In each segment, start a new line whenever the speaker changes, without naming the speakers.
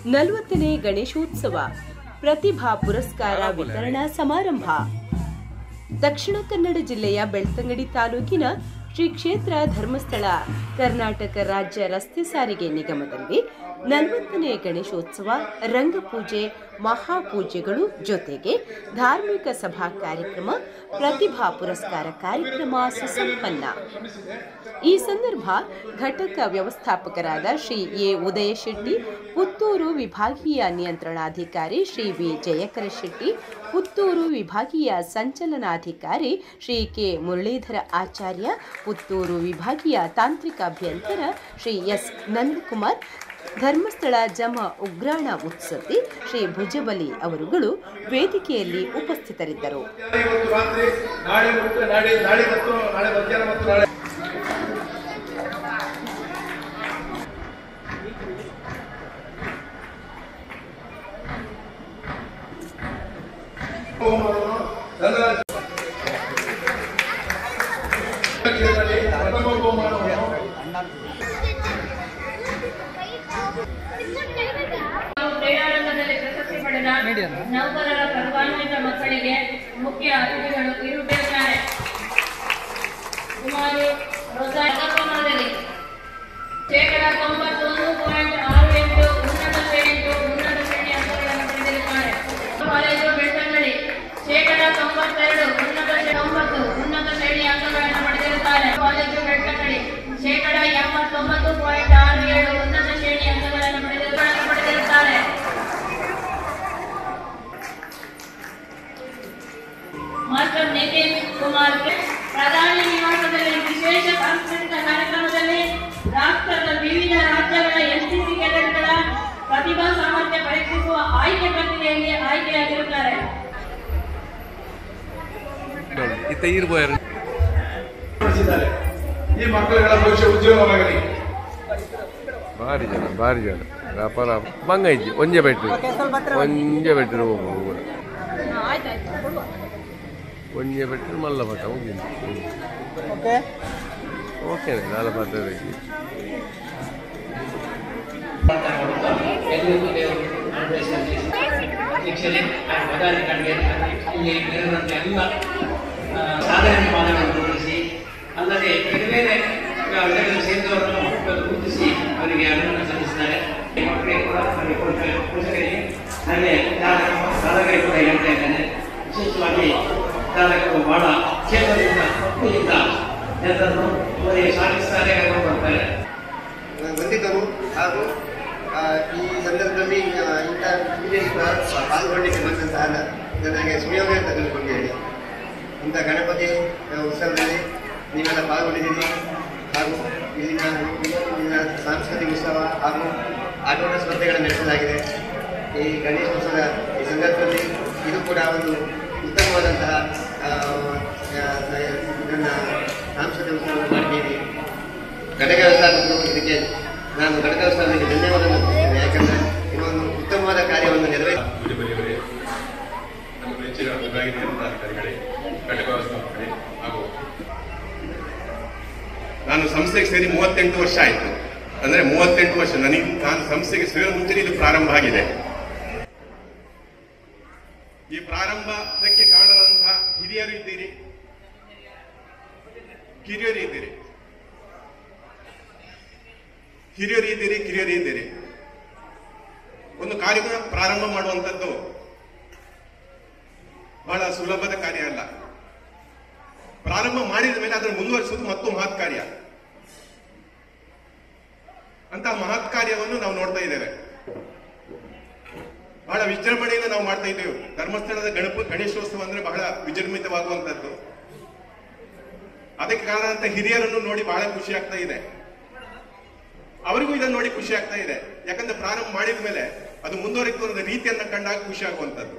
ನಲವತ್ತನೇ ಗಣೇಶೋತ್ಸವ ಪ್ರತಿಭಾ ಪುರಸ್ಕಾರ ವಿತರಣಾ ಸಮಾರಂಭ ದಕ್ಷಿಣ ಕನ್ನಡ ಜಿಲ್ಲೆಯ ಬೆಳ್ತಂಗಡಿ ತಾಲೂಕಿನ ಶ್ರೀ ಕ್ಷೇತ್ರ ಧರ್ಮಸ್ಥಳ ಕರ್ನಾಟಕ ರಾಜ್ಯ ರಸ್ತೆ ಸಾರಿಗೆ ನಿಗಮದಲ್ಲಿ ನಲವತ್ತನೇ ಗಣೇಶೋತ್ಸವ ರಂಗಪೂಜೆ ಮಹಾಪೂಜೆಗಳು ಜೊತೆಗೆ ಧಾರ್ಮಿಕ ಸಭಾ ಕಾರ್ಯಕ್ರಮ ಪ್ರತಿಭಾ ಪುರಸ್ಕಾರ ಕಾರ್ಯಕ್ರಮ ಸುಸಂಪನ್ನ ಈ ಸಂದರ್ಭ ಘಟಕ ವ್ಯವಸ್ಥಾಪಕರಾದ ಶ್ರೀ ಎ ಉದಯ ಶೆಟ್ಟಿ ಪುತ್ತೂರು ವಿಭಾಗೀಯ ನಿಯಂತ್ರಣಾಧಿಕಾರಿ ಶ್ರೀ ವಿ ಜಯಕರ ಶೆಟ್ಟಿ ಪುತ್ತೂರು ವಿಭಾಗೀಯ ಸಂಚಲನಾಧಿಕಾರಿ ಶ್ರೀ ಕೆ ಮುರಳೀಧರ ಆಚಾರ್ಯ ಪುತ್ತೂರು ವಿಭಾಗೀಯ ತಾಂತ್ರಿಕ ಅಭಿಯಂತರ ಶ್ರೀ ಎಸ್ ನಂದಕುಮಾರ್ ಧರ್ಮಸ್ಥಳ ಜಮ ಉಗ್ರಾಣ ಉತ್ಸತಿ ಶ್ರೀ ಭುಜಬಲಿ ಅವರುಗಳು ವೇದಿಕೆಯಲ್ಲಿ ಉಪಸ್ಥಿತರಿದ್ದರು
ಇವತ್ತು ರಾತ್ರಿ ನಾಳೆ ಮತ್ತು ನಾಳೆ ನಾಳೆ ಮತ್ತು ನಾಳೆ ಮಧ್ಯಾಹ್ನ ಮತ್ತು ನಾಳೆ ಹೋಮವನ್ನು ಧನರಾಜ ಕ್ಷೇತ್ರದಲ್ಲಿ ಪ್ರಥಮ ಹೋಮವನ್ನು
ಕ್ರೀಡಾರಂಗದಲ್ಲಿ ಪ್ರಶಸ್ತಿ ಪಡೆದ ನೌಕರರ ಪ್ರತಿಭಾನ್ವಿತ ಮಕ್ಕಳಿಗೆ ಮುಖ್ಯ ಅತಿಥಿಗಳು ಇರುತ್ತಿದ್ದಾರೆ ಕುಮಾರಿ ರೋಸಾ ಕಾರ್ಯಕ್ರಮದಲ್ಲಿ ಶೇಕಡ ತೊಂಬತ್ತೊಂದು ಪಾಯಿಂಟ್ ಆರು ಎಂಟು ಉನ್ನತ ಶ್ರೇಣಿ ಉನ್ನತ ಶ್ರೇಣಿ ಅಂಕಗಳನ್ನು ಪಡೆದಿರುತ್ತಾರೆ ಕಾಲೇಜು ಬೆಳ್ತಂಗಡಿ ಶೇಕಡ ತೊಂಬತ್ತೆರಡು ಉನ್ನತ ಶ್ರೇಣಿ ತೊಂಬತ್ತು ಉನ್ನತ ಶ್ರೇಣಿ ಅಂಕಗಳನ್ನು ಪಡೆದಿರುತ್ತಾರೆ ಕಾಲೇಜು ಬೆಳ್ತಂಗಡಿ ಶೇಕಡ ಎಂಬತ್ತೊಂಬತ್ತು ಪಾಯಿಂಟ್ ಆರು ಏಳು ಉನ್ನತ ಶ್ರೇಣಿ ಅಂಕಗಳನ್ನು ಪಡೆದಿರು- ಪಡೆದಿರುತ್ತಾರೆ ಮಾಸ್ಟರ್ ನಿತಿನ್ ಕುಮಾರ್ ಕೆ. ಪ್ರಧಾನಿ ನಿವಾಸದಲ್ಲಿ ವಿಶೇಷ ಸಾಂಸ್ಕೃತಿಕ ಕಾರ್ಯಕ್ರಮದಲ್ಲಿ ರಾಷ್ಟ್ರದ ವಿವಿಧ ರಾಜ್ಯಗಳ ಎನ್ಸಿಸಿ ಕೆಡೆಟ್ಗಳ ಪ್ರತಿಭಾ ಸಾಮರ್ಥ್ಯ ಪರೀಕ್ಷಿಸುವ ಆಯ್ಕೆ ಪ್ರಕ್ರಿಯೆಯಲ್ಲಿ ಆಯ್ಕೆಯಾಗಿರುತ್ತಾರೆ
ಇತ್ತ ಇರ್ಬೋಯಾರು
ಮಾಡಿಸಿದ್ದಾರೆ ಈ ಮಕ್ಕಳುಗಳ ಭವಿಷ್ಯ ಉಜ್ವಲವಾಗಲಿ
ಭಾರಿ ಜನ ಭಾರಿ ಜನ ವ್ಯಾಪಾರ ಬಂಗ ಇಜ್ಜಿ ಒಂಜೆ ಬೆಟ್ರು ಒಂಜೆ ಬೆಟ್ರು ಹೋಗ್ಬೋದು ಒಂಜೆ ಬೆಟ್ರು ಮಲ್ಲ ಪಟ್ಟ ಮುಗಿದು ಓಕೆ ನಾಳೆ ಬರ್ತದೆ
ಎಲ್ಲರಿಗೂ ದೇವರು ಅನುಗ್ರಹಿಸಲಿ ಅಧ್ಯಕ್ಷರೇ ಹಾಗೂ ಪದಾಧಿಕಾರಿಗಳಿಗೆ ಇಲ್ಲಿ ನೆರೆದಂತ ಎಲ್ಲ ಆ, ಸಾಧನೆ ಮಾನವನ್ನು ಗೌರವಿಸಿ ಅಲ್ಲದೆ ಬೇರೆ ಬೇರೆ ವಿಧಗಳಲ್ಲಿ ಸೇರಿದವರನ್ನು ಇವತ್ತು ಗುರುತಿಸಿ ಅವರಿಗೆ ಅಭಿನಂದನೆ ಸಲ್ಲಿಸಿದ್ದಾರೆ ಮಕ್ಕಳಿಗೆ ಕೂಡ ಅವರಿಗೆ ಪೋಷಕ- ಪೋಷಕರಿಗೆ ಹಾಗೆ ಚಾಲಕ ಚಾಲಕರಿಗೆ ಕೂಡ ಹೇಳ್ತಾ ಇದ್ದೇನೆ ವಿಶೇಷವಾಗಿ ಚಾಲಕರು ಬಹಳ ಕ್ಷೇತ್ರದಿಂದ ಭಕ್ತಿಯಿಂದ ಜನರನ್ನು ಅವರಿಗೆ ಸಾಗಿಸ್ತಾರೆ ಕರ್ಕೊಂಡು ಬರ್ತಾರೆ
ಬಂದಿದ್ದರು ಹಾಗೂ ಆ, ಈ ಸಂದರ್ಭದಲ್ಲಿ ಆ, ಇಂಥ ಪೂಜೆಯಲ್ಲಿ ಪಾ- ಪಾಲ್ಗೊಳ್ಳಿಕ್ಕೆ ಬಂದಂತಹ ನನಗೆ ಸುಯೋಗ ಅಂತ ತಿಳ್ಕೊಂಡಿದ್ದೇನೆ ಇಂಥ ಗಣಪತಿ ಆ, ಉತ್ಸವದಲ್ಲಿ ನೀವೆಲ್ಲ ಪಾಲ್ಗೊಂಡಿದ್ದೀರಿ ಹಾಗೂ ಇಲ್ಲಿನ ಇಲ್ಲಿನ ಸಾಂಸ್ಕೃತಿಕ ಉತ್ಸವ ಹಾಗೂ ಆಟೋಟ ಸ್ಪರ್ಧೆಗಳನ್ನು ನಡೆಸಲಾಗಿದೆ ಈ ಗಣೇಶೋತ್ಸವದ ಈ ಸಂದರ್ಭದಲ್ಲಿ ಇದು ಕೂಡ ಒಂದು ಉತ್ತಮವಾದಂತಹ ಆ, ಆ, ಇದನ್ನ ಸಾಂಸ್ಕೃತಿಕ ಉತ್ಸವವನ್ನು ಮಾಡಿದ್ದೀರಿ ಘಟಕ ವ್ಯವಸ್ಥಾಪಕರು ಇದಕ್ಕೆ ನಾನು ಘಟಕ ವ್ಯವಸ್ಥಾಪಕರಿಗೆ ಧನ್ಯವಾದ ಅರ್ಪಿಸುತ್ತೇನೆ ಯಾಕಂದ್ರೆ ಇದೊಂದು ಉತ್ತಮವಾದ ಕಾರ್ಯವನ್ನು ನೆರವೇರಿಸಿ
ಭುಜಬಲಿಯವರೇ ನಮ್ಮ ನೆಚ್ಚಿನ ವಿಭಾಗೀಯ ನಿಯಂತ್ರಣಾಧಿಕಾರಿಗಳೇ ಘಟಕ ವ್ಯವಸ್ಥಾಪಕರೇ ಹಾಗೂ ನಾನು ಸಂಸ್ಥೆಗೆ ಸೇರಿ ಮೂವತ್ತೆಂಟು ವರ್ಷ ಆಯಿತು ಅಂದ್ರೆ ಮೂವತ್ತೆಂಟು ವರ್ಷ ನನಗೆ ನಾನು ಸಂಸ್ಥೆಗೆ ಸೇರೋ ಮುಂಚೆ ಇದು ಪ್ರಾರಂಭ ಆಗಿದೆ ಈ ಪ್ರಾರಂಭಕ್ಕೆ ಕಾರಣರಾದಂತಹ ಹಿರಿಯರು ಇದ್ದೀರಿ ಕಿರಿಯರು ಇದ್ದೀರಿ ಹಿರಿಯರು ಇದ್ದೀರಿ ಕಿರಿಯರು ಇದ್ದೀರಿ ಒಂದು ಕಾರ್ಯಕ್ರಮ ಪ್ರಾರಂಭ ಮಾಡುವಂಥದ್ದು ಬಹಳ ಸುಲಭದ ಕಾರ್ಯ ಅಲ್ಲ ಪ್ರಾರಂಭ ಮಾಡಿದ ಮೇಲೆ ಅದನ್ನು ಮುಂದುವರಿಸುವುದು ಮತ್ತು ಮಹತ್ ಕಾರ್ಯ ಅಂತಹ ಮಹತ್ ಕಾರ್ಯವನ್ನು ನಾವು ನೋಡ್ತಾ ಇದ್ದೇವೆ ಬಹಳ ವಿಜೃಂಭಣೆಯಿಂದ ನಾವು ಮಾಡ್ತಾ ಇದ್ದೇವೆ ಧರ್ಮಸ್ಥಳದ ಗಣಪ ಗಣೇಶೋತ್ಸವ ಅಂದ್ರೆ ಬಹಳ ವಿಜೃಂಭಿತವಾಗುವಂತದ್ದು ಅದಕ್ಕೆ ಕಾರಣ ಅಂತ ಹಿರಿಯರನ್ನು ನೋಡಿ ಬಹಳ ಖುಷಿ ಆಗ್ತಾ ಇದೆ ಅವರಿಗೂ ಇದನ್ನು ನೋಡಿ ಖುಷಿ ಆಗ್ತಾ ಇದೆ ಯಾಕಂದ್ರೆ ಪ್ರಾರಂಭ ಮಾಡಿದ ಮೇಲೆ ಅದು ಮುಂದುವರಿಯುವ ರೀತಿಯನ್ನ ಕಂಡಾಗ ಖುಷಿ ಆಗುವಂತದ್ದು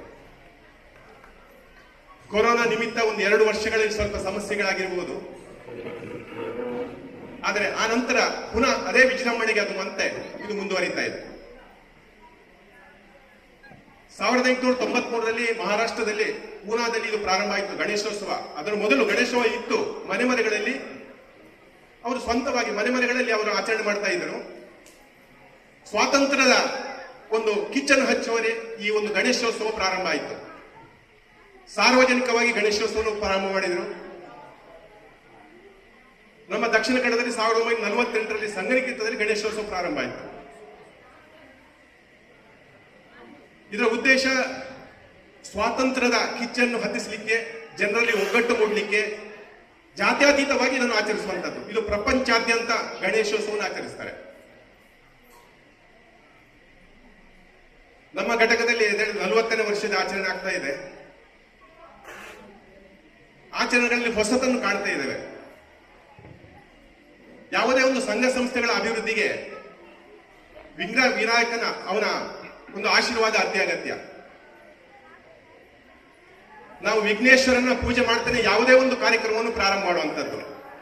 ಕೊರೋನಾ ನಿಮಿತ್ತ ಒಂದು ಎರಡು ವರ್ಷಗಳಲ್ಲಿ ಸ್ವಲ್ಪ ಸಮಸ್ಯೆಗಳಾಗಿರ್ಬೋದು ಆದರೆ ಆ ನಂತರ ಪುನಃ ಅದೇ ವಿಜೃಂಭಣೆಗೆ ಅದು ಮತ್ತೆ ಇದು ಮುಂದುವರಿತಾ ಇದೆ ಸಾವಿರದ ಎಂಟುನೂರ ತೊಂಬತ್ಮೂರರಲ್ಲಿ ಮಹಾರಾಷ್ಟ್ರದಲ್ಲಿ ಪೂನಾದಲ್ಲಿ ಇದು ಪ್ರಾರಂಭ ಆಯಿತು ಗಣೇಶೋತ್ಸವ ಅದರ ಮೊದಲು ಗಣೇಶೋತ್ಸವ ಇತ್ತು ಮನೆ ಮನೆಗಳಲ್ಲಿ ಅವರು ಸ್ವಂತವಾಗಿ ಮನೆ ಮನೆಗಳಲ್ಲಿ ಅವರು ಆಚರಣೆ ಮಾಡ್ತಾ ಇದ್ರು ಸ್ವಾತಂತ್ರ್ಯದ ಒಂದು ಕಿಚ್ಚನ್ನು ಹಚ್ಚುವರೆ ಈ ಒಂದು ಗಣೇಶೋತ್ಸವ ಪ್ರಾರಂಭ ಆಯಿತು ಸಾರ್ವಜನಿಕವಾಗಿ ಗಣೇಶೋತ್ಸವ ಪ್ರಾರಂಭ ಮಾಡಿದರು ನಮ್ಮ ದಕ್ಷಿಣ ಕನ್ನಡದಲ್ಲಿ ಸಾವಿರದ ಒಂಬೈನೂರ ನಲವತ್ತೆಂಟರಲ್ಲಿ ಸಂಗನಿಕೇತದಲ್ಲಿ ಗಣೇಶೋತ್ಸವ ಪ್ರಾರಂಭ ಆಯಿತು ಇದರ ಉದ್ದೇಶ ಸ್ವಾತಂತ್ರ್ಯದ ಕಿಚ್ಚನ್ನು ಹತ್ತಿಸಲಿಕ್ಕೆ ಜನರಲ್ಲಿ ಒಗ್ಗಟ್ಟು ಮೂಡಲಿಕ್ಕೆ ಜಾತ್ಯತೀತವಾಗಿ ಇದನ್ನು ಆಚರಿಸುವಂತದ್ದು ಇದು ಪ್ರಪಂಚಾದ್ಯಂತ ಗಣೇಶೋತ್ಸವವನ್ನು ಆಚರಿಸ್ತಾರೆ ನಮ್ಮ ಘಟಕದಲ್ಲಿ ನಲವತ್ತನೇ ವರ್ಷದ ಆಚರಣೆ ಆಗ್ತಾ ಇದೆ ಆಚರಣೆಗಳಲ್ಲಿ ಹೊಸತನ್ನು ಕಾಣ್ತಾ ಇದ್ದೇವೆ ಯಾವುದೇ ಒಂದು ಸಂಘ ಸಂಸ್ಥೆಗಳ ಅಭಿವೃದ್ಧಿಗೆ ವಿಗ್ರಹ ವಿನಾಯಕನ ಅವನ ಒಂದು ಆಶೀರ್ವಾದ ಅತ್ಯಗತ್ಯ ನಾವು ವಿಘ್ನೇಶ್ವರನ ಪೂಜೆ ಮಾಡ್ತಾನೆ ಯಾವುದೇ ಒಂದು ಕಾರ್ಯಕ್ರಮವನ್ನು ಪ್ರಾರಂಭ ಮಾಡುವಂತದ್ದು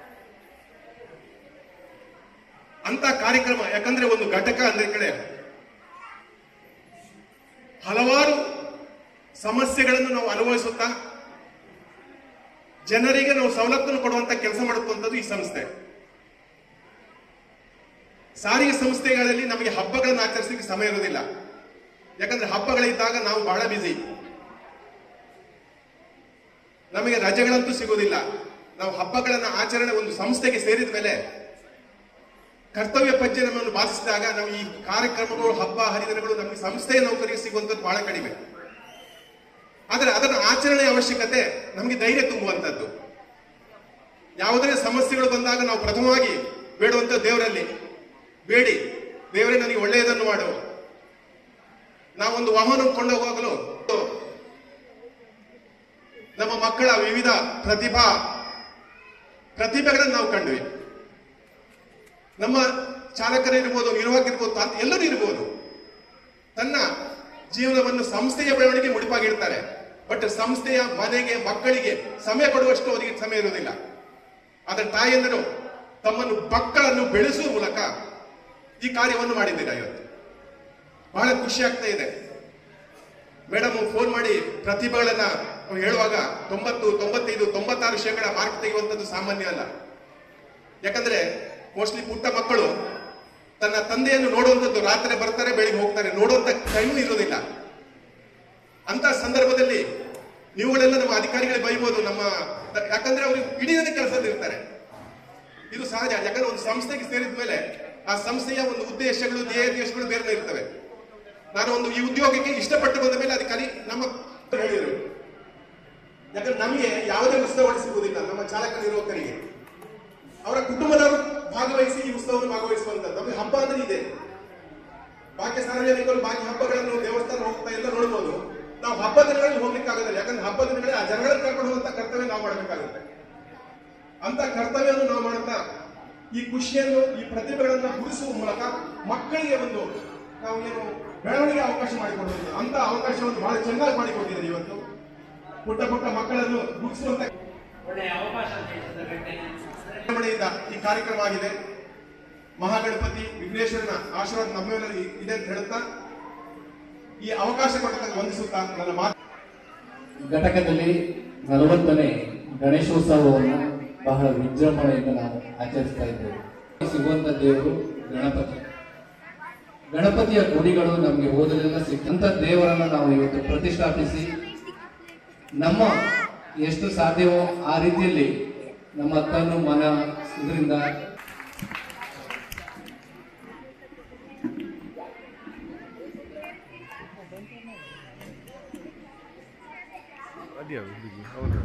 ಅಂತ ಕಾರ್ಯಕ್ರಮ ಯಾಕಂದ್ರೆ ಒಂದು ಘಟಕ ಅಂದ್ರೆ ಕಡೆ ಹಲವಾರು ಸಮಸ್ಯೆಗಳನ್ನು ನಾವು ಅನುಭವಿಸುತ್ತಾ ಜನರಿಗೆ ನಾವು ಸವಲತ್ತನ್ನು ಕೊಡುವಂತ ಕೆಲಸ ಮಾಡುವಂತದ್ದು ಈ ಸಂಸ್ಥೆ ಸಾರಿಗೆ ಸಂಸ್ಥೆಗಳಲ್ಲಿ ನಮಗೆ ಹಬ್ಬಗಳನ್ನು ಆಚರಿಸಲಿಕ್ಕೆ ಸಮಯ ಇರುವುದಿಲ್ಲ ಯಾಕಂದ್ರೆ ಹಬ್ಬಗಳಿದ್ದಾಗ ನಾವು ಬಹಳ ಬಿಸಿ ನಮಗೆ ರಜೆಗಳಂತೂ ಸಿಗುವುದಿಲ್ಲ ನಾವು ಹಬ್ಬಗಳನ್ನ ಆಚರಣೆ ಒಂದು ಸಂಸ್ಥೆಗೆ ಸೇರಿದ ಮೇಲೆ ಕರ್ತವ್ಯ ಪಂಚೆ ನಮ್ಮನ್ನು ಬಾಧಿಸಿದಾಗ ನಾವು ಈ ಕಾರ್ಯಕ್ರಮಗಳು ಹಬ್ಬ ಹರಿದಿನಗಳು ನಮಗೆ ಸಂಸ್ಥೆಯ ನೌಕರಿಗೆ ಸಿಗುವಂಥದ್ದು ಬಹಳ ಕಡಿಮೆ ಆದರೆ ಅದರ ಆಚರಣೆಯ ಅವಶ್ಯಕತೆ ನಮಗೆ ಧೈರ್ಯ ತುಂಬುವಂಥದ್ದು ಯಾವುದೇ ಸಮಸ್ಯೆಗಳು ಬಂದಾಗ ನಾವು ಪ್ರಥಮವಾಗಿ ಬೇಡುವಂತ ದೇವರಲ್ಲಿ ಬೇಡಿ ದೇವರೇ ನನಗೆ ಒಳ್ಳೆಯದನ್ನು ಮಾಡು ನಾವೊಂದು ವಾಹನ ಕೊಂಡೋಗುವಾಗಲೂ ನಮ್ಮ ಮಕ್ಕಳ ವಿವಿಧ ಪ್ರತಿಭಾ ಪ್ರತಿಭೆಗಳನ್ನು ನಾವು ಕಂಡ್ವಿ ನಮ್ಮ ಚಾಲಕರಿರ್ಬೋದು ನಿರ್ವಾಹಕರಿರ್ಬೋದು ತಾತ- ಎಲ್ಲರೂ ಇರ್ಬೋದು ತನ್ನ ಜೀವನವನ್ನು ಸಂಸ್ಥೆಯ ಬೆಳವಣಿಗೆ ಮುಡಿಪಾಗಿಡ್ತಾರೆ ಬಟ್ ಸಂಸ್ಥೆಯ ಮನೆಗೆ ಮಕ್ಕಳಿಗೆ ಸಮಯ ಕೊಡುವಷ್ಟು ಅವರಿಗೆ ಸಮಯ ಇರುವುದಿಲ್ಲ ಆದರೆ ತಾಯಿಯಂದರು ತಮ್ಮನ್ನು ಮಕ್ಕಳನ್ನು ಬೆಳೆಸುವ ಮೂಲಕ ಈ ಕಾರ್ಯವನ್ನು ಮಾಡಿದ್ದೀರಾ ಇವತ್ತು ಬಹಳ ಖುಷಿ ಆಗ್ತಾ ಇದೆ ಮೇಡಮ್ ಫೋನ್ ಮಾಡಿ ಪ್ರತಿಭೆಗಳನ್ನ ಅವ್ರು ಹೇಳುವಾಗ ತೊಂಬತ್ತು ತೊಂಬತ್ತೈದು ತೊಂಬತ್ತಾರು ಶೇಕಡ ಮಾರ್ಕ್ ತೆಗೆಯುವಂಥದ್ದು ಸಾಮಾನ್ಯ ಅಲ್ಲ ಯಾಕಂದ್ರೆ ಮೋಸ್ಟ್ಲಿ ಪುಟ್ಟ ಮಕ್ಕಳು ತನ್ನ ತಂದೆಯನ್ನು ನೋಡುವಂಥದ್ದು ರಾತ್ರಿ ಬರ್ತಾರೆ ಬೆಳಿಗ್ಗೆ ಹೋಗ್ತಾರೆ ನೋಡುವಂತ ಟೈಮು ಇರೋದಿಲ್ಲ ಅಂತ ಸಂದರ್ಭದಲ್ಲಿ ನೀವುಗಳೆಲ್ಲ ನಮ್ಮ ಅಧಿಕಾರಿಗಳಿಗೆ ಬೈಬೋದು ನಮ್ಮ ಯಾಕಂದ್ರೆ ಅವರು ಇಡೀ ದಿನ ಕೆಲಸದಲ್ಲಿ ಇರ್ತಾರೆ ಇದು ಸಹಜ ಯಾಕಂದ್ರೆ ಒಂದು ಸಂಸ್ಥೆಗೆ ಸೇರಿದ ಮೇಲೆ ಆ ಸಂಸ್ಥೆಯ ಒಂದು ಉದ್ದೇಶಗಳು ಧ್ಯೇಯ ದೇಶಗಳು ಬೇರೆ ಇರ್ತವೆ ನಾನು ಒಂದು ಈ ಉದ್ಯೋಗಕ್ಕೆ ಇಷ್ಟಪಟ್ಟು ಬಂದ ಮೇಲೆ ಅಧಿಕಾರಿ ನಮ್ಮ ಹೇಳಿದರು ಯಾಕಂದ್ರೆ ನಮಗೆ ಯಾವುದೇ ಉತ್ಸವ ಸಿಗುವುದಿಲ್ಲ ನಮ್ಮ ಚಾಲಕ ನಿರ್ವಾಹಕರಿಗೆ ಅವರ ಕುಟುಂಬದವರು ಭಾಗವಹಿಸಿ ಈ ಉತ್ಸವವನ್ನು ಭಾಗವಹಿಸುವಂತದ್ದು ನಮಗೆ ಹಬ್ಬ ಅಂದ್ರೆ ಇದೆ ಬಾಕಿ ಸಾರ್ವಜನಿಕರು ಬಾಕಿ ಹಬ್ಬಗಳನ್ನು ದೇವಸ್ಥಾನ ಹೋಗ್ತಾ ಎಲ್ಲ ನೋಡ್ಬೋದು ನಾವು ಹಬ್ಬ ದಿನಗಳಲ್ಲಿ ಹೋಗ್ಲಿಕ್ಕೆ ಆಗೋದಿಲ್ಲ ಯಾಕಂದ್ರೆ ಹಬ್ಬ ದಿನಗಳಲ್ಲಿ ಆ ಜನಗಳನ್ನು ಕರ್ಕೊಂಡು ಹೋಗುವಂತ ಕರ್ತವ್ಯ ನಾವು ಮಾಡಬೇಕಾಗುತ್ತೆ ಅಂತ ಕರ್ತವ್ಯವನ್ನು ನಾವು ಮಾಡ್ತಾ ಈ ಖುಷಿಯನ್ನು ಈ ಪ್ರತಿಭೆಗಳನ್ನ ಗುರುಸುವ ಮೂಲಕ ಮಕ್ಕಳಿಗೆ ಒಂದು ನಾವು ಏನು ಬೆಳವಣಿಗೆ ಅವಕಾಶ ಮಾಡಿಕೊಡೋದು ಅಂತ ಅವಕಾಶವನ್ನು ಬಹಳ ಚೆನ್ನಾಗಿ ಮಾಡಿಕೊಟ್ಟಿದ್ದಾರೆ ಇವತ್ತು ಪುಟ್ಟ ಪುಟ್ಟ ಮಕ್ಕಳನ್ನು ಗುರುಸುವಂತ
ಒಳ್ಳೆಯ ಅವಕಾಶ ಅಂತ ಈ ಸಂದರ್ಭದಲ್ಲಿ
ವಿಜೃಂಭಣೆಯಿಂದ ಈ ಕಾರ್ಯಕ್ರಮ ಆಗಿದೆ ಮಹಾಗಣಪತಿ ವಿಘ್ನೇಶ್ವರನ ಆಶೀರ್ವಾದ ನಮ್ಮೆಲ್ಲರಿಗೂ ಇದೆ ಅಂತ ಹೇಳುತ್ತಾ ಈ ಅವಕಾಶ ಕೊಟ್ಟಂತ ವಂದಿಸುತ್ತಾ ನನ್ನ ಮಾತು
ಘಟಕದಲ್ಲಿ ನಲವತ್ತನೇ ಗಣೇಶೋತ್ಸವವನ್ನು ಬಹಳ ವಿಜೃಂಭಣೆಯಿಂದ ನಾವು ಆಚರಿಸ್ತಾ ಇದ್ದೇವೆ ಸಿಗುವಂತ ದೇವರು ಗಣಪತಿ ಗಣಪತಿಯ ಗುಡಿಗಳು ನಮಗೆ ಓದಲೆಲ್ಲ ಸಿಕ್ಕಂತ ದೇವರನ್ನ ನಾವು ಇವತ್ತು ಪ್ರತಿಷ್ಠಾಪಿಸಿ ನಮ್ಮ ಎಷ್ಟು ಸಾಧ್ಯವೋ ಆ ರೀತಿಯಲ್ಲಿ ನಮ್ಮ ತನು ಮನ ಇದರಿಂದ
ಅದ್ಯಾವ ಹುಡುಗಿ ಹೌದು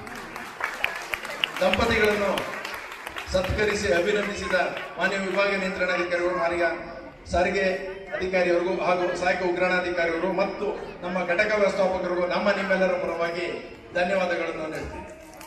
ದಂಪತಿಗಳನ್ನು ಸತ್ಕರಿಸಿ ಅಭಿನಂದಿಸಿದ ಮಾನ್ಯ ವಿಭಾಗೀಯ ನಿಯಂತ್ರಣಾಧಿಕಾರಿಗಳು ಮಾನಿಯ ಸಾರಿಗೆ ಅಧಿಕಾರಿಯವರಿಗೂ ಹಾಗೂ ಸಹಾಯಕ ಉಗ್ರಾಣಾಧಿಕಾರಿಯವರು ಮತ್ತು ನಮ್ಮ ಘಟಕ ವ್ಯವಸ್ಥಾಪಕರಿಗೂ ನಮ್ಮ ನಿಮ್ಮೆಲ್ಲರ ಪರವಾಗಿ ಧನ್ಯವಾದಗಳನ್ನು ನೀಡ್ತೀನಿ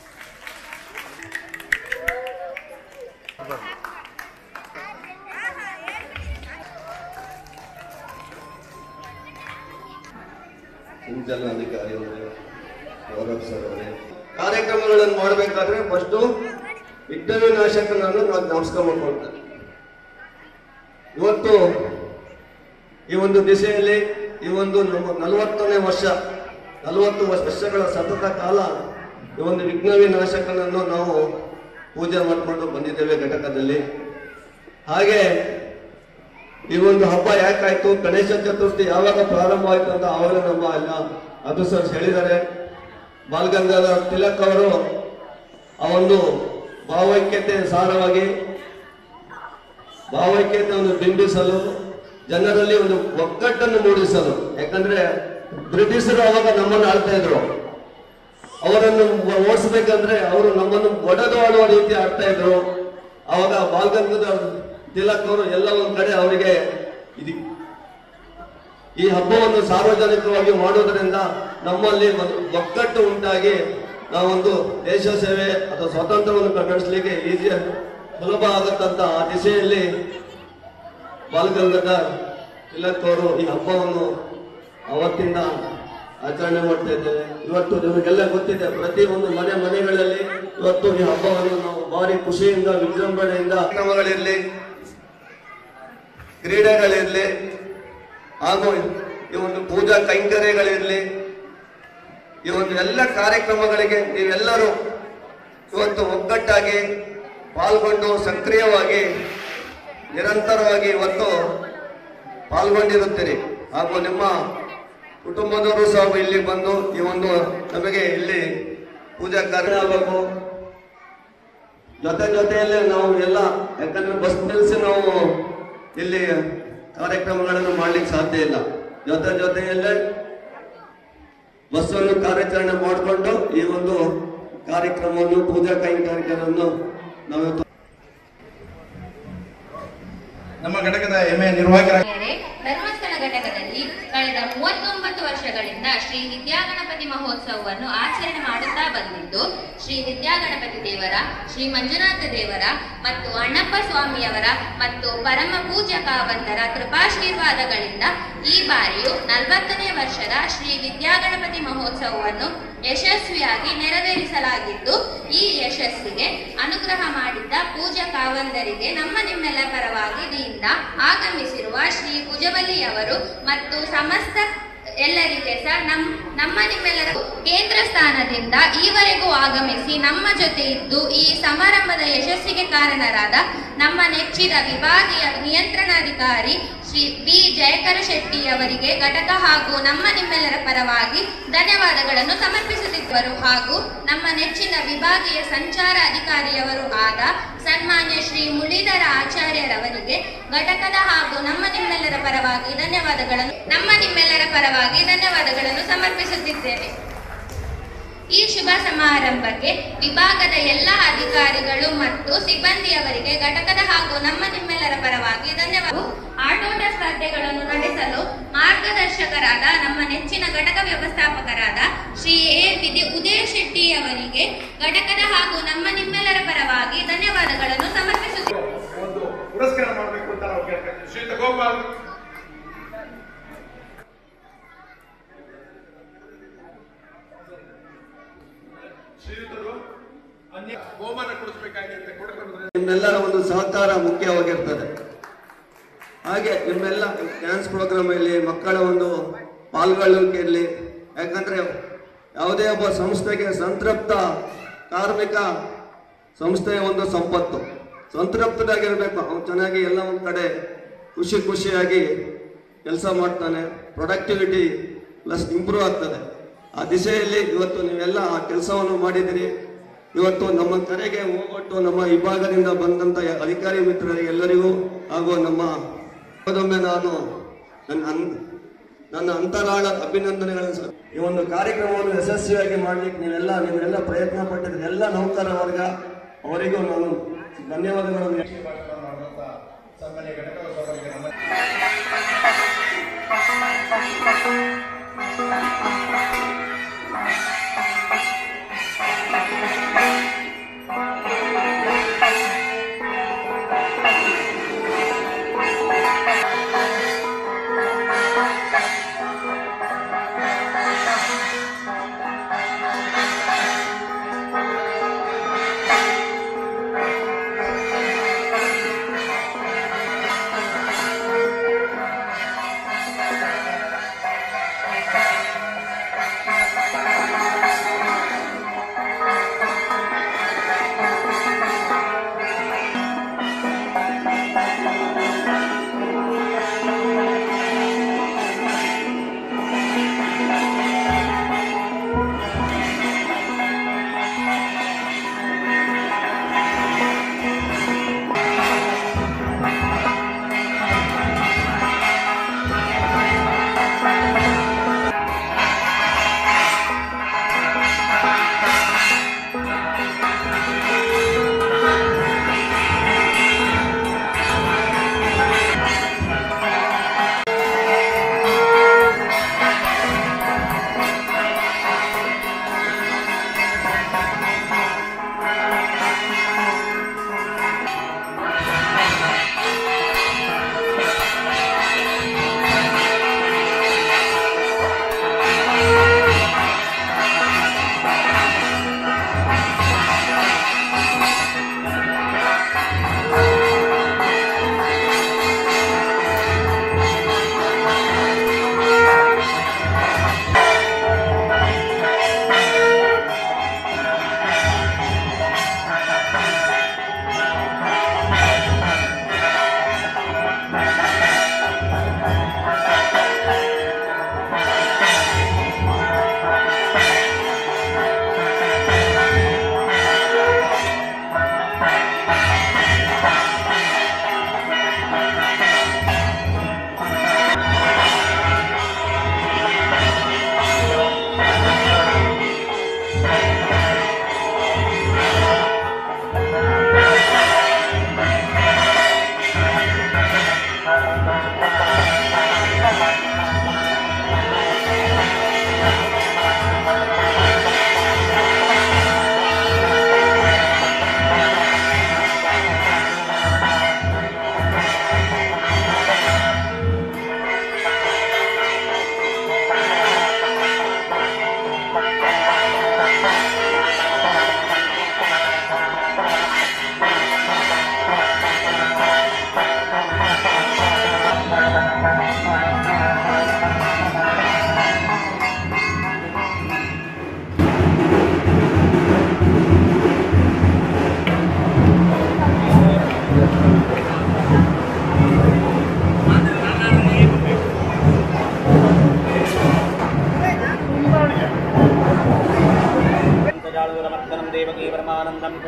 ಅಧಿಕಾರಿಯವರೇ ಗೌರವ್ ಸರ್ ಅವರೇ ಕಾರ್ಯಕ್ರಮಗಳನ್ನು ಮಾಡಬೇಕಾದ್ರೆ ಫಸ್ಟು ವಿಘ್ನವಿನಾಶಕನನ್ನು ನಾವು ಜ್ಞಾಪಕ ಮಾಡ್ಕೊಳ್ತೇವೆ ಇವತ್ತು ಈ ಒಂದು ದಿಸೆಯಲ್ಲಿ ಈ ಒಂದು ನಮ್ಮ ನಲವತ್ತನೇ ವರ್ಷ ನಲವತ್ತು ವರ್ಷಗಳ ಸತತ ಕಾಲ ಈ ಒಂದು ವಿಘ್ನ ವಿನಾಶಕನನ್ನು ನಾವು ಪೂಜೆ ಮಾಡಿಕೊಂಡು ಬಂದಿದ್ದೇವೆ ಘಟಕದಲ್ಲಿ ಹಾಗೆ ಈ ಒಂದು ಹಬ್ಬ ಯಾಕಾಯ್ತು ಗಣೇಶ ಚತುರ್ಥಿ ಯಾವಾಗ ಪ್ರಾರಂಭ ಆಯ್ತು ಅಂತ ಅವರು ನಮ್ಮ ಎಲ್ಲ ಅದು ಸರ್ ಹೇಳಿದ್ದಾರೆ ಬಾಲಗಂಗಾಧರ ತಿಲಕ್ ಅವರು ಆ ಒಂದು ಭಾವೈಕ್ಯತೆ ಸಾರವಾಗಿ ಭಾವೈಕ್ಯತೆಯನ್ನು ಬಿಂಬಿಸಲು ಜನರಲ್ಲಿ ಒಂದು ಒಗ್ಗಟ್ಟನ್ನು ಮೂಡಿಸಲು ಯಾಕಂದ್ರೆ ಬ್ರಿಟಿಷರು ಅವಾಗ ನಮ್ಮನ್ನು ಆಳ್ತಾ ಇದ್ರು ಅವರನ್ನು ಓಡಿಸ್ಬೇಕಂದ್ರೆ ಅವರು ನಮ್ಮನ್ನು ಒಡೆದು ಆಡುವ ರೀತಿ ಆಡ್ತಾ ಇದ್ರು ಅವಾಗ ಬಾಲ್ಗಂಗಾಧರ ತಿಲಕ್ ಅವರು ಎಲ್ಲ ಒಂದ್ ಕಡೆ ಅವರಿಗೆ ಇದು ಈ ಹಬ್ಬವನ್ನು ಸಾರ್ವಜನಿಕವಾಗಿ ಮಾಡುವುದರಿಂದ ನಮ್ಮಲ್ಲಿ ಒಂದು ಒಗ್ಗಟ್ಟು ಉಂಟಾಗಿ ನಾವೊಂದು ದೇಶ ಸೇವೆ ಅಥವಾ ಸ್ವಾತಂತ್ರ್ಯವನ್ನು ನಡೆಸಲಿಕ್ಕೆ ಈಸಿ ಸುಲಭ ಆಗತ್ತಂತ ಆ ದಿಶೆಯಲ್ಲಿ ಬಾಲಗಂಗಾಧರ ತಿಲಕ್ ಅವರು ಈ ಹಬ್ಬವನ್ನು ಅವತ್ತಿಂದ ಆಚರಣೆ ಮಾಡ್ತಾ ಇದ್ದೇವೆ ಇವತ್ತು ನಿಮಗೆಲ್ಲ ಗೊತ್ತಿದೆ ಪ್ರತಿ ಒಂದು ಮನೆ ಮನೆಗಳಲ್ಲಿ ಇವತ್ತು ಈ ಹಬ್ಬವನ್ನು ನಾವು ಭಾರಿ ಖುಷಿಯಿಂದ ವಿಜೃಂಭಣೆಯಿಂದ ಕ್ರಮಗಳಿರಲಿ ಕ್ರೀಡೆಗಳಿರಲಿ ಹಾಗೂ ಈ ಒಂದು ಪೂಜಾ ಕೈಂಕರ್ಯಗಳಿರಲಿ ಈ ಒಂದು ಎಲ್ಲ ಕಾರ್ಯಕ್ರಮಗಳಿಗೆ ನೀವೆಲ್ಲರೂ ಇವತ್ತು ಒಗ್ಗಟ್ಟಾಗಿ ಪಾಲ್ಗೊಂಡು ಸಕ್ರಿಯವಾಗಿ ನಿರಂತರವಾಗಿ ಇವತ್ತು ಪಾಲ್ಗೊಂಡಿರುತ್ತೀರಿ ಹಾಗೂ ನಿಮ್ಮ ಕುಟುಂಬದವರು ಸಹ ಇಲ್ಲಿ ಬಂದು ಈ ಒಂದು ನಮಗೆ ಇಲ್ಲಿ ಪೂಜಾ ಕಾರ್ಯ ಆಗಬೇಕು ಜೊತೆ ಜೊತೆಯಲ್ಲೇ ನಾವು ಎಲ್ಲ ಯಾಕಂದ್ರೆ ಬಸ್ ನಿಲ್ಲಿಸಿ ನಾವು ಇಲ್ಲಿ ಕಾರ್ಯಕ್ರಮಗಳನ್ನು ಮಾಡ್ಲಿಕ್ಕೆ ಸಾಧ್ಯ ಇಲ್ಲ ಜೊತೆ ಜೊತೆಯಲ್ಲೇ ಬಸ್ಸನ್ನು ಕಾರ್ಯಾಚರಣೆ ಮಾಡಿಕೊಂಡು ಈ ಒಂದು ಕಾರ್ಯಕ್ರಮವನ್ನು ಪೂಜಾ ಕೈಂಕರ್ಯವನ್ನು ನಾವು
ನಮ್ಮ ಘಟಕದ ಹೆಮ್ಮೆಯ ನಿರ್ವಾಹಕರ
ಗೆಳೆಯರೇ, ಧರ್ಮಸ್ಥಳ ಘಟಕದಲ್ಲಿ ಕಳೆದ ಮೂವತ್ತೊಂಬತ್ತು ವರ್ಷಗಳಿಂದ ಶ್ರೀ ವಿದ್ಯಾಗಣಪತಿ ಮಹೋತ್ಸವವನ್ನು ಆಚರಣೆ ಮಾಡುತ್ತಾ ಬಂದಿದ್ದು ಶ್ರೀ ವಿದ್ಯಾಗಣಪತಿ ದೇವರ ಶ್ರೀ ಮಂಜುನಾಥ ದೇವರ ಮತ್ತು ಅಣ್ಣಪ್ಪ ಸ್ವಾಮಿಯವರ ಮತ್ತು ಪರಮ ಪೂಜ್ಯ ಕಾವಂತರ ಕೃಪಾಶೀರ್ವಾದಗಳಿಂದ ಈ ಬಾರಿಯು ನಲವತ್ತನೇ ವರ್ಷದ ಶ್ರೀ ವಿದ್ಯಾಗಣಪತಿ ಮಹೋತ್ಸವವನ್ನು ಯಶಸ್ವಿಯಾಗಿ ನೆರವೇರಿಸಲಾಗಿದ್ದು ಈ ಯಶಸ್ಸಿಗೆ ಅನುಗ್ರಹ ಮಾಡಿದ್ದ ಪೂಜ್ಯ ಕಾವಂದರಿಗೆ ನಮ್ಮ ನಿಮ್ಮೆಲ್ಲ ಪರವಾಗಿ ಇಲ್ಲಿಂದ ಆಗಮಿಸಿರುವ ಶ್ರೀ ಭುಜಬಲಿಯವರು ಮತ್ತು ಸಮಸ್ತ ಎಲ್ಲರಿಗೆ ಸಹ ನಮ್ ನಮ್ಮ ನಿಮ್ಮೆಲ್ಲರ ಕೇಂದ್ರ ಸ್ಥಾನದಿಂದ ಈವರೆಗೂ ಆಗಮಿಸಿ ನಮ್ಮ ಜೊತೆ ಇದ್ದು ಈ ಸಮಾರಂಭದ ಯಶಸ್ಸಿಗೆ ಕಾರಣರಾದ ನಮ್ಮ ನೆಚ್ಚಿದ ವಿಭಾಗೀಯ ನಿಯಂತ್ರಣಾಧಿಕಾರಿ ಶ್ರೀ ಬಿ ಜಯಕರ ಶೆಟ್ಟಿ ಅವರಿಗೆ ಘಟಕ ಹಾಗೂ ನಮ್ಮ ನಿಮ್ಮೆಲ್ಲರ ಪರವಾಗಿ ಧನ್ಯವಾದಗಳನ್ನು ಸಮರ್ಪಿಸುತ್ತಿದ್ದರು ಹಾಗೂ ನಮ್ಮ ನೆಚ್ಚಿನ ವಿಭಾಗೀಯ ಸಂಚಾರ ಅಧಿಕಾರಿಯವರು ಆದ ಸನ್ಮಾನ್ಯ ಶ್ರೀ ಮುರಳೀಧರ ಆಚಾರ್ಯರವರಿಗೆ ಘಟಕದ ಹಾಗೂ ನಮ್ಮ ನಿಮ್ಮೆಲ್ಲರ ಪರವಾಗಿ ಧನ್ಯವಾದಗಳನ್ನು ನಮ್ಮ ನಿಮ್ಮೆಲ್ಲರ ಪರವಾಗಿ ಧನ್ಯವಾದಗಳನ್ನು ಸಮರ್ಪಿಸುತ್ತಿದ್ದೇನೆ ಈ ಶುಭ ಸಮಾರಂಭಕ್ಕೆ ವಿಭಾಗದ ಎಲ್ಲ ಅಧಿಕಾರಿಗಳು ಮತ್ತು ಸಿಬ್ಬಂದಿಯವರಿಗೆ ಘಟಕದ ಹಾಗೂ ನಮ್ಮ ನಿಮ್ಮೆಲ್ಲರ ಪರವಾಗಿ ಧನ್ಯವಾದ ಆಟೋಟ ಸ್ಪರ್ಧೆಗಳನ್ನು ನಡೆಸಲು ಮಾರ್ಗದರ್ಶಕರಾದ ನಮ್ಮ ನೆಚ್ಚಿನ ಘಟಕ ವ್ಯವಸ್ಥಾಪಕರಾದ ಶ್ರೀ ಎ ವಿಧಿ ಉದಯ ಶೆಟ್ಟಿ ಅವರಿಗೆ ಘಟಕದ ಹಾಗೂ ನಮ್ಮ ನಿಮ್ಮೆಲ್ಲರ ಪರವಾಗಿ ಧನ್ಯವಾದಗಳನ್ನು ಸಮರ್ಪಿಸುತ್ತೇವೆ
ಒಂದು ಪುರಸ್ಕಾರ ಮಾಡಬೇಕು ಅಂತ ನಾವು ಕೇಳ್ಕೊಳ್ತೀವಿ ಶ್ರೀಯುತ ಗೋಪಾಲ್ ಶ್ರೀಯುತರು ಅನ್ಯ ಬಹುಮಾನ ಕೊಡಿಸಬೇಕಾಗಿ ಅಂತ ಕೊಡಬೇಕು
ನಿಮ್ಮೆಲ್ಲರ ಒಂದು ಸಹಕಾರ ಮುಖ್ಯವಾಗಿರ್ತದೆ ಹಾಗೆ ನಿಮ್ಮೆಲ್ಲ ಡ್ಯಾನ್ಸ್ ಪ್ರೋಗ್ರಾಮ್ ಇರಲಿ ಮಕ್ಕಳ ಒಂದು ಪಾಲ್ಗೊಳ್ಳುವಿಕೆ ಇರಲಿ ಯಾಕಂದ್ರೆ ಯಾವುದೇ ಒಬ್ಬ ಸಂಸ್ಥೆಗೆ ಸಂತೃಪ್ತ ಕಾರ್ಮಿಕ ಸಂಸ್ಥೆಯ ಒಂದು ಸಂಪತ್ತು ಸಂತೃಪ್ತರಾಗಿರ್ಬೇಕು ಅವ್ನು ಚೆನ್ನಾಗಿ ಎಲ್ಲ ಒಂದು ಕಡೆ ಖುಷಿ ಖುಷಿಯಾಗಿ ಕೆಲಸ ಮಾಡ್ತಾನೆ ಪ್ರೊಡಕ್ಟಿವಿಟಿ ಪ್ಲಸ್ ಇಂಪ್ರೂವ್ ಆಗ್ತದೆ ಆ ದಿಶೆಯಲ್ಲಿ ಇವತ್ತು ನೀವೆಲ್ಲ ಆ ಕೆಲಸವನ್ನು ಮಾಡಿದಿರಿ ಇವತ್ತು ನಮ್ಮ ಕರೆಗೆ ಹೋಗೊಟ್ಟು ನಮ್ಮ ವಿಭಾಗದಿಂದ ಬಂದಂತ ಅಧಿಕಾರಿ ಮಿತ್ರರಿಗೆ ಎಲ್ಲರಿಗೂ ಹಾಗೂ ನಮ್ಮ ಮತ್ತೊಮ್ಮೆ ನಾನು ನನ್ನ ಅನ್- ನನ್ನ ಅಂತರಾಳ ಅಭಿನಂದನೆಗಳನ್ನು ಸ- ಈ ಒಂದು ಕಾರ್ಯಕ್ರಮವನ್ನು ಯಶಸ್ವಿಯಾಗಿ ಮಾಡ್ಲಿಕ್ಕೆ ನೀವೆಲ್ಲ ನೀವೆಲ್ಲ ಪ್ರಯತ್ನ ಪಟ್ಟಿದ್ರೆ ಎಲ್ಲ ನೌಕರ ವರ್ಗ ಅವರಿಗೂ ನಾನು ಧನ್ಯವಾದಗಳನ್ನು
ಸನ್ಮಾನ್ಯ ಘಟಕ ಸಭೆಗೆ ನಮ್ಮ
Thank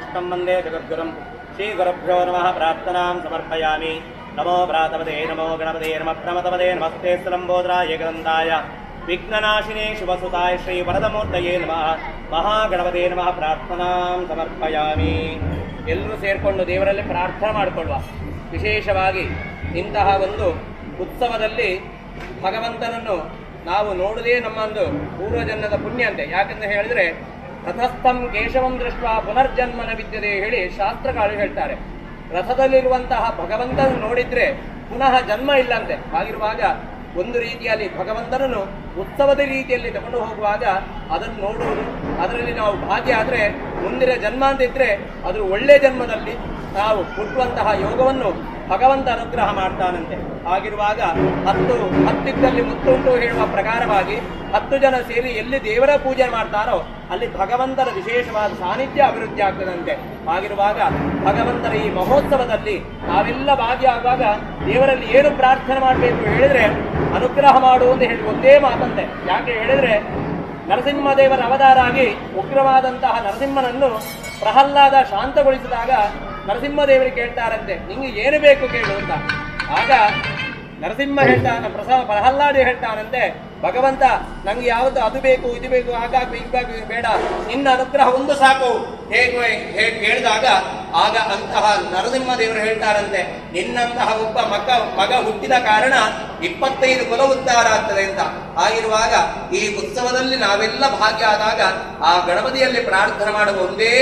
कृष्णं वन्दे जगद्गुरुं श्रीगुरुभ्यो नमः प्रार्थनां समर्पयामि नमो भ्रातपदे नमो गणपते नमः प्रमतपदे नमस्ते लम्बोदराय ग्रन्थाय विघ्ननाशिने शुभसुताय श्रीवरदमूर्तये नमः ಮಹಾಗಣಪತಿ ನಮಃ ಪ್ರಾರ್ಥನಾಂ ಸಮರ್ಪಯಾಮಿ ಎಲ್ಲರೂ ಸೇರಿಕೊಂಡು ದೇವರಲ್ಲಿ ಪ್ರಾರ್ಥನೆ ಮಾಡಿಕೊಳ್ಳುವ ವಿಶೇಷವಾಗಿ ಇಂತಹ ಒಂದು ಉತ್ಸವದಲ್ಲಿ ಭಗವಂತನನ್ನು ನಾವು ನೋಡುವುದೇ ನಮ್ಮೊಂದು ಪೂರ್ವಜನ್ಮದ ಪುಣ್ಯ ಅಂತೆ ಯಾಕಂತ ಹೇಳಿದ್ರೆ ರಥಸ್ಥಂ ಕೇಶವಂ ದೃಷ್ಟ ಪುನರ್ಜನ್ಮನ ವಿದ್ಯತೆ ಹೇಳಿ ಶಾಸ್ತ್ರಗಳು ಹೇಳ್ತಾರೆ ರಥದಲ್ಲಿರುವಂತಹ ಭಗವಂತನ ನೋಡಿದ್ರೆ ಪುನಃ ಜನ್ಮ ಇಲ್ಲಂತೆ ಹಾಗಿರುವಾಗ ಒಂದು ರೀತಿಯಲ್ಲಿ ಭಗವಂತನನ್ನು ಉತ್ಸವದ ರೀತಿಯಲ್ಲಿ ತಗೊಂಡು ಹೋಗುವಾಗ ಅದನ್ನು ನೋಡುವುದು ಅದರಲ್ಲಿ ನಾವು ಭಾಗ್ಯ ಆದರೆ ಮುಂದಿನ ಜನ್ಮ ಅಂತ ಇದ್ರೆ ಅದು ಒಳ್ಳೆ ಜನ್ಮದಲ್ಲಿ ನಾವು ಹುಟ್ಟುವಂತಹ ಯೋಗವನ್ನು ಭಗವಂತ ಅನುಗ್ರಹ ಮಾಡ್ತಾನಂತೆ ಹಾಗಿರುವಾಗ ಹತ್ತು ಹತ್ತಿದ್ದಲ್ಲಿ ಮುತ್ತುಂಟು ಹೇಳುವ ಪ್ರಕಾರವಾಗಿ ಹತ್ತು ಜನ ಸೇರಿ ಎಲ್ಲಿ ದೇವರ ಪೂಜೆ ಮಾಡ್ತಾರೋ ಅಲ್ಲಿ ಭಗವಂತನ ವಿಶೇಷವಾದ ಸಾನ್ನಿಧ್ಯ ಅಭಿವೃದ್ಧಿ ಆಗ್ತದಂತೆ ಹಾಗಿರುವಾಗ ಭಗವಂತನ ಈ ಮಹೋತ್ಸವದಲ್ಲಿ ನಾವೆಲ್ಲ ಭಾಗಿಯಾಗುವಾಗ ದೇವರಲ್ಲಿ ಏನು ಪ್ರಾರ್ಥನೆ ಮಾಡಬೇಕು ಹೇಳಿದ್ರೆ ಅನುಗ್ರಹ ಮಾಡು ಅಂತ ಹೇಳಿ ಒಂದೇ ಮಾತಂತೆ ಯಾಕೆ ಹೇಳಿದ್ರೆ ನರಸಿಂಹದೇವರ ಅವತಾರ ಆಗಿ ಉಗ್ರವಾದಂತಹ ನರಸಿಂಹನನ್ನು ಪ್ರಹ್ಲಾದ ಶಾಂತಗೊಳಿಸಿದಾಗ ನರಸಿಂಹದೇವರಿಗೆ ಕೇಳ್ತಾರಂತೆ ನಿಂಗೆ ಏನು ಬೇಕು ಕೇಳು ಅಂತ ಆಗ ನರಸಿಂಹ ಹೇಳ್ತಾನ ಪ್ರಸ ಪ್ರಹ್ಲಾದ ಹೇಳ್ತಾನಂತೆ ಭಗವಂತ ನಂಗೆ ಯಾವುದು ಅದು ಬೇಕು ಇದು ಬೇಕು ಹಾಗಾಗಿ ಇದು ಬೇಕು ಇದು ಬೇಡ ನಿನ್ನ ಅನುಗ್ರಹ ಒಂದು ಸಾಕು ಹೇಗೆ ಹೇಗೆ ಹೇಳಿದಾಗ ಆಗ ಅಂತಹ ನರಸಿಂಹ ದೇವರು ಹೇಳ್ತಾರಂತೆ ನಿನ್ನಂತಹ ಒಬ್ಬ ಮಗ ಮಗ ಹುಟ್ಟಿದ ಕಾರಣ ಇಪ್ಪತ್ತೈದು ಕುಲ ಉದ್ಧಾರ ಆಗ್ತದೆ ಅಂತ ಆಗಿರುವಾಗ ಈ ಉತ್ಸವದಲ್ಲಿ ನಾವೆಲ್ಲ ಭಾಗ್ಯ ಆದಾಗ ಆ ಗಣಪತಿಯಲ್ಲಿ ಪ್ರಾರ್ಥನೆ ಮಾಡುವ ಒಂದೇ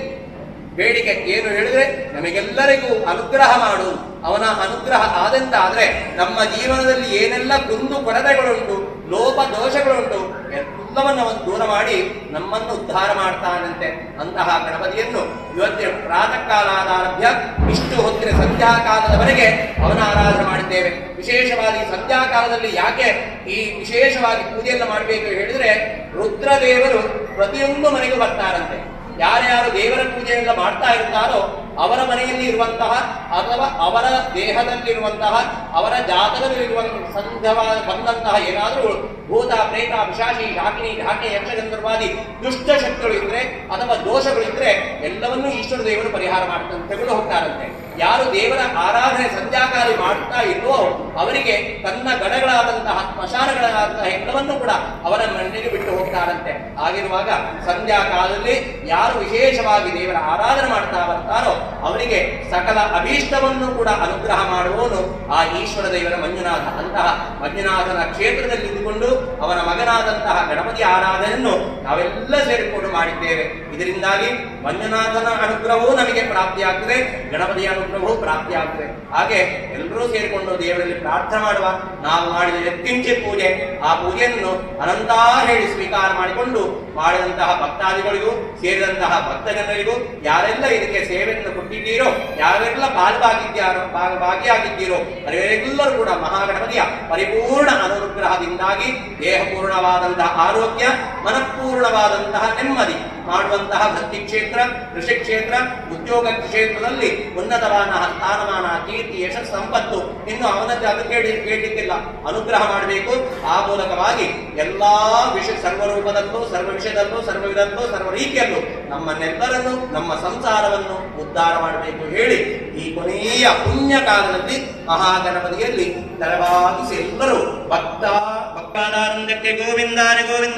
ಬೇಡಿಕೆ ಏನು ಹೇಳಿದ್ರೆ ನಮಗೆಲ್ಲರಿಗೂ ಅನುಗ್ರಹ ಮಾಡು ಅವನ ಅನುಗ್ರಹ ಆದಂತಾದ್ರೆ ನಮ್ಮ ಜೀವನದಲ್ಲಿ ಏನೆಲ್ಲ ಕುಂದು ಕೊರತೆಗಳುಂಟು ಲೋಪ ದೋಷಗಳುಂಟು ಎಲ್ಲವನ್ನ ಅವನು ದೂರ ಮಾಡಿ ನಮ್ಮನ್ನು ಉದ್ಧಾರ ಮಾಡ್ತಾನಂತೆ ಅಂತಹ ಗಣಪತಿಯನ್ನು ಇವತ್ತಿನ ಪ್ರಾತಃ ಕಾಲಾದಾರಭ್ಯ ಇಷ್ಟು ಹೊತ್ತಿನ ಸಂಧ್ಯಾಕಾಲದವರೆಗೆ ಅವನ ಆರಾಧನೆ ಮಾಡಿದ್ದೇವೆ ವಿಶೇಷವಾಗಿ ಸಂಧ್ಯಾಕಾಲದಲ್ಲಿ ಯಾಕೆ ಈ ವಿಶೇಷವಾಗಿ ಪೂಜೆಯನ್ನು ಮಾಡಬೇಕು ಹೇಳಿದ್ರೆ ರುದ್ರದೇವರು ಪ್ರತಿಯೊಂದು ಮನೆಗೂ ಬರ್ತಾರಂತೆ ಯಾರ್ಯಾರು ದೇವರ ಪೂಜೆಯೆಲ್ಲ ಮಾಡ್ತಾ ಇರ್ತಾರೋ ಅವರ ಮನೆಯಲ್ಲಿ ಇರುವಂತಹ ಅಥವಾ ಅವರ ದೇಹದಲ್ಲಿರುವಂತಹ ಅವರ ಜಾತಕದಲ್ಲಿರುವ ಸಂಘವಾದ ಬಂದಂತಹ ಏನಾದರೂ ಭೂತ ಪ್ರೇತ ವಿಶಾಶಿ ಶಾಕಿನಿ ಢಾಕೆ ಯಕ್ಷಗಂಧರ್ವಾದಿ ದುಷ್ಟ ಶಕ್ತಿಗಳು ಇದ್ರೆ ಅಥವಾ ದೋಷಗಳು ಇದ್ರೆ ಎಲ್ಲವನ್ನೂ ಈಶ್ವರ ದೇವರು ಪರಿಹಾರ ಮಾಡ್ತಾರೆ ತೆಗೆದು ಹೋಗ್ತಾರಂತೆ ಯಾರು ದೇವರ ಆರಾಧನೆ ಸಂಧ್ಯಾಕಾಲಿ ಮಾಡ್ತಾ ಇಲ್ವೋ ಅವರಿಗೆ ತನ್ನ ಗಣಗಳಾದಂತಹ ಸ್ಮಶಾನಗಳಾದಂತಹ ಎಲ್ಲವನ್ನೂ ಕೂಡ ಅವರ ಮನೆಗೆ ಬಿಟ್ಟು ಹೋಗ್ತಾರಂತೆ ಆಗಿರುವಾಗ ಸಂಧ್ಯಾಕಾಲದಲ್ಲಿ ಯಾರು ವಿಶೇಷವಾಗಿ ದೇವರ ಆರಾಧನೆ ಮಾಡ್ತಾ ಬರ್ತಾರೋ ಅವರಿಗೆ ಸಕಲ ಅಭೀಷ್ಟವನ್ನು ಕೂಡ ಅನುಗ್ರಹ ಮಾಡುವವನು ಆ ಈಶ್ವರ ದೇವರ ಮಂಜುನಾಥ ಅಂತಹ ಮಂಜುನಾಥನ ಕ್ಷೇತ್ರದಲ್ಲಿ ಇದ್ದುಕೊಂಡು ಅವನ ಮಗನಾದಂತಹ ಗಣಪತಿ ಆರಾಧನೆಯನ್ನು ನಾವೆಲ್ಲ ಸೇರಿಕೊಂಡು ಮಾಡಿದ್ದೇವೆ ಇದರಿಂದಾಗಿ ಮಂಜುನಾಥನ ಅನುಗ್ರಹವೂ ನಮಗೆ ಪ್ರಾಪ್ತಿಯಾಗ್ತದೆ ಗಣಪತಿಯ ಅನುಗ್ರಹವೂ ಪ್ರಾಪ್ತಿಯಾಗ್ತದೆ ಹಾಗೆ ಎಲ್ಲರೂ ಸೇರಿಕೊಂಡು ದೇವರಲ್ಲಿ ಪ್ರಾರ್ಥನೆ ಮಾಡುವ ನಾವು ಮಾಡಿದ ಯತ್ಕಿಂಚಿ ಪೂಜೆ ಆ ಪೂಜೆಯನ್ನು ಅನಂತ ಹೇಳಿ ಸ್ವೀಕಾರ ಮಾಡಿಕೊಂಡು ಮಾಡಿದಂತಹ ಭಕ್ತಾದಿಗಳಿಗೂ ಸೇರಿದಂತಹ ಭಕ್ತ ಜನರಿಗೂ ಯಾರೆಲ್ಲ ಇದಕ್ಕೆ ಸೇವೆಯನ್ನು ಕೊಟ್ಟಿದ್ದೀರೋ ಯಾರೆಲ್ಲ ಪಾಲ್ಭಾಗಿದ್ಯಾರೋ ಭಾಗ- ಭಾಗಿಯಾಗಿದ್ದೀರೋ ಅವರೆಲ್ಲರೂ ಕೂಡ ಮಹಾಗಣಪತಿಯ ಪರಿಪೂರ್ಣ ಅನುಗ್ರಹದಿಂದಾಗಿ ದೇಹಪೂರ್ಣವಾದಂತಹ ಆರೋಗ್ಯ ಮನಪೂರ್ಣವಾದಂತಹ ನೆಮ್ಮದಿ ಮಾಡುವಂತಹ ಭಕ್ತಿ ಕ್ಷೇತ್ರ ಕೃಷಿ ಕ್ಷೇತ್ರ ಉದ್ಯೋಗ ಕ್ಷೇತ್ರದಲ್ಲಿ ಉನ್ನತವಾದ ಸ್ಥಾನಮಾನ ಕೀರ್ತಿ ಯಶಸ್ಸು ಸಂಪತ್ತು ಇನ್ನು ಅವನದ್ದು ಅದು ಕೇಳಿ ಕೇಳಲಿಕ್ಕಿಲ್ಲ ಅನುಗ್ರಹ ಮಾಡಬೇಕು ಆ ಮೂಲಕವಾಗಿ ಎಲ್ಲಾ ವಿಷಯ ಸರ್ವರೂಪದಲ್ಲೂ ಸರ್ವ ವಿಷಯದಲ್ಲೂ ಸರ್ವ ವಿಧದಲ್ಲೂ ಸರ್ವ ರೀತಿಯಲ್ಲೂ ನಮ್ಮನ್ನೆಲ್ಲರನ್ನು ನಮ್ಮ ಸಂಸಾರವನ್ನು ಉದ್ಧಾರ ಮಾಡಬೇಕು ಹೇಳಿ ಈ ಕೊನೆಯ ಪುಣ್ಯ ಕಾಲದಲ್ಲಿ ಮಹಾಗಣಪತಿಯಲ್ಲಿ ತರವಾಗಿಸಿ ಎಲ್ಲರೂ ಭಕ್ತ ಭಕ್ತಾನಂದಕ್ಕೆ ಗೋವಿಂದಾನೆ ಗೋವಿಂದ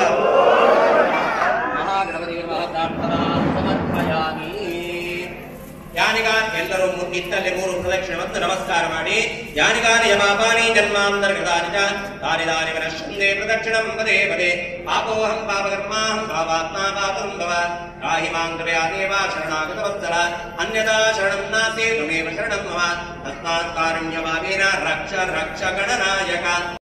ಮಹಾಗಣಪತಿಗೆ ಮಹಾಪ್ರಾರ್ಥನಾ ಸಮರ್ಪಯಾಮಿ ಯಾನಿಗ ಎಲ್ಲರೂ ಮು- ಇತ್ತಲ್ಲಿ ಮೂರು ಪ್ರದಕ್ಷಿಣೆ ಮತ್ತು ನಮಸ್ಕಾರ ಮಾಡಿ ಯಾನಿಗಾನಿ ಯಮಾಪಾನಿ ಜನ್ಮಾಂತರ್ಗತಾನಿ ಚ ತಾನಿ ತಾನಿ ವನಶ್ಯಂದೇ ಪ್ರದಕ್ಷಿಣಂ ಪದೇ ಪದೇ ಪಾಪೋಹಂ ಪಾಪಕರ್ಮಾಹಂ ಪಾಪಾತ್ಮ ಪಾಪಂ ಭವ ರಾಹಿ ಮಾಂ ಕೃಪಯಾ ದೇವಾ ಶರಣಾಗತ ವತ್ಸಲ ಅನ್ಯದಾ ಶರಣಂ ನಾಸ್ತಿ ತ್ವಮೇವ ಶರಣಂ ಮಮ ತಸ್ಮಾತ್ ಕಾರುಣ್ಯಮಾವೇನ ರಕ್ಷ ರಕ್ಷ ಗಣನಾಯಕ